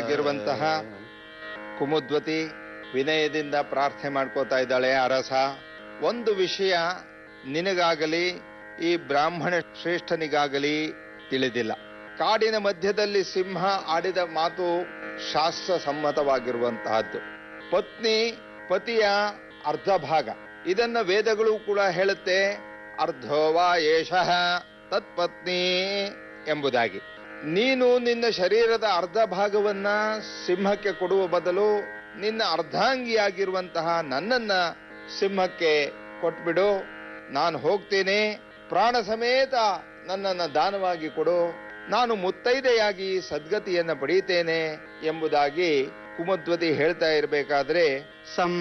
ಆಗಿರುವಂತಹ ಕುಮುದ್ವತಿ ವಿನಯದಿಂದ ಪ್ರಾರ್ಥನೆ ಮಾಡ್ಕೋತಾ ಇದ್ದಾಳೆ ಅರಸ ಒಂದು ವಿಷಯ ನಿನಗಾಗಲಿ ಈ ಬ್ರಾಹ್ಮಣ ಶ್ರೇಷ್ಠನಿಗಾಗಲಿ ತಿಳಿದಿಲ್ಲ ಕಾಡಿನ ಮಧ್ಯದಲ್ಲಿ ಸಿಂಹ ಆಡಿದ ಮಾತು ಶಾಸ್ತ್ರ ಸಮ್ಮತವಾಗಿರುವಂತಹದ್ದು ಪತ್ನಿ ಪತಿಯ ಅರ್ಧ ಭಾಗ ಇದನ್ನ ವೇದಗಳು ಕೂಡ ಹೇಳುತ್ತೆ ಅರ್ಧೋವಾ ಏಷಃ ತತ್ಪತ್ನಿ ಎಂಬುದಾಗಿ ನೀನು ನಿನ್ನ ಶರೀರದ ಅರ್ಧ ಭಾಗವನ್ನ ಸಿಂಹಕ್ಕೆ ಕೊಡುವ ಬದಲು ನಿನ್ನ ಅರ್ಧಾಂಗಿಯಾಗಿರುವಂತಹ ನನ್ನನ್ನ ಸಿಂಹಕ್ಕೆ ಕೊಟ್ಬಿಡು ನಾನು ಹೋಗ್ತೇನೆ ಪ್ರಾಣ ಸಮೇತ ನನ್ನನ್ನ ದಾನವಾಗಿ ಕೊಡು ನಾನು ಮುತ್ತೈದೆಯಾಗಿ ಸದ್ಗತಿಯನ್ನ ಪಡೆಯುತ್ತೇನೆ ಎಂಬುದಾಗಿ ಕುಮದ್ವತಿ ಹೇಳ್ತಾ ಇರಬೇಕಾದ್ರೆ ಸಂ